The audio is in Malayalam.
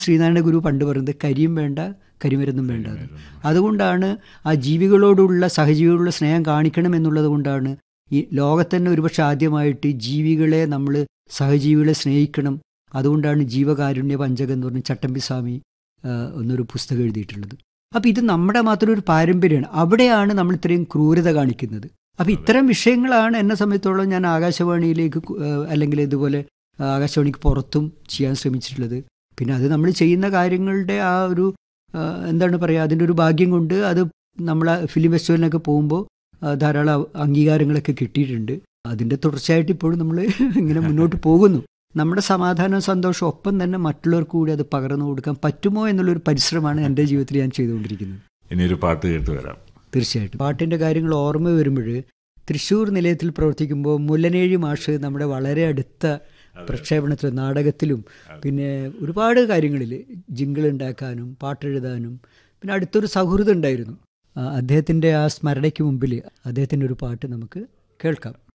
ശ്രീനാരായണ ഗുരു പണ്ട് പറയുന്നത് കരിയും വേണ്ട കരിമരുന്നും വേണ്ട എന്ന്. അതുകൊണ്ടാണ് ആ ജീവികളോടുള്ള സഹജീവികളോടുള്ള സ്നേഹം കാണിക്കണം എന്നുള്ളത് കൊണ്ടാണ് ഈ ലോകത്തന്നെ ഒരുപക്ഷെ ആദ്യമായിട്ട് ജീവികളെ നമ്മൾ സഹജീവികളെ സ്നേഹിക്കണം അതുകൊണ്ടാണ് ജീവകാരുണ്യ പഞ്ചകം എന്ന് പറഞ്ഞ് ചട്ടമ്പി സ്വാമി ആ, എന്നൊരു പുസ്തകം എഴുതിയിട്ടുള്ളത് അപ്പം ഇത് നമ്മുടെ മാത്രം ഒരു പാരമ്പര്യമാണ് അവിടെയാണ് നമ്മൾ ഇത്രയും ക്രൂരത കാണിക്കുന്നത് അപ്പം ഇത്തരം വിഷയങ്ങളാണ് എന്നെ സംബന്ധിച്ചോളം ഞാൻ ആകാശവാണിയിലേക്ക് കു- ആ, അല്ലെങ്കിൽ ഇതുപോലെ ആ, ആകാശവാണിക്ക് പുറത്തും ചെയ്യാൻ ശ്രമിച്ചിട്ടുള്ളത് പിന്നെ അത് നമ്മൾ ചെയ്യുന്ന കാര്യങ്ങളുടെ ആ ഒരു ആ, എന്താണ് പറയുക അതിൻ്റെ ഒരു ഭാഗ്യം കൊണ്ട് അത് നമ്മൾ ഫിലിം ഫെസ്റ്റിവലിനൊക്കെ പോകുമ്പോൾ ധാരാളം അംഗീകാരങ്ങളൊക്കെ കിട്ടിയിട്ടുണ്ട് അതിൻ്റെ തുടർച്ചയായിട്ട് ഇപ്പോഴും നമ്മൾ ഇങ്ങനെ മുന്നോട്ട് പോകുന്നു നമ്മുടെ സമാധാനവും സന്തോഷവും ഒപ്പം തന്നെ മറ്റുള്ളവർക്ക് കൂടി അത് പകർന്നു കൊടുക്കാൻ പറ്റുമോ എന്നുള്ളൊരു പരിശ്രമമാണ് എൻ്റെ ജീവിതത്തിൽ ഞാൻ ചെയ്തുകൊണ്ടിരിക്കുന്നത് ഇനി ഒരു പാട്ട് കേട്ട് വരാം തീർച്ചയായിട്ടും പാട്ടിൻ്റെ കാര്യങ്ങൾ ഓർമ്മ വരുമ്പോൾ തൃശ്ശൂർ നിലയത്തിൽ പ്രവർത്തിക്കുമ്പോൾ മുല്ലനേഴി മാഷ് നമ്മുടെ വളരെ അടുത്ത പ്രക്ഷേപണത്തിൽ നാടകത്തിലും പിന്നെ ഒരുപാട് കാര്യങ്ങളിൽ ജിങ്കിൾ ഉണ്ടാക്കാനും പാട്ടെഴുതാനും പിന്നെ അടുത്തൊരു സൗഹൃദം ഉണ്ടായിരുന്നു ആ, അദ്ദേഹത്തിൻ്റെ ആ സ്മരണയ്ക്ക് മുമ്പിൽ അദ്ദേഹത്തിൻ്റെ ഒരു പാട്ട് നമുക്ക് കേൾക്കാം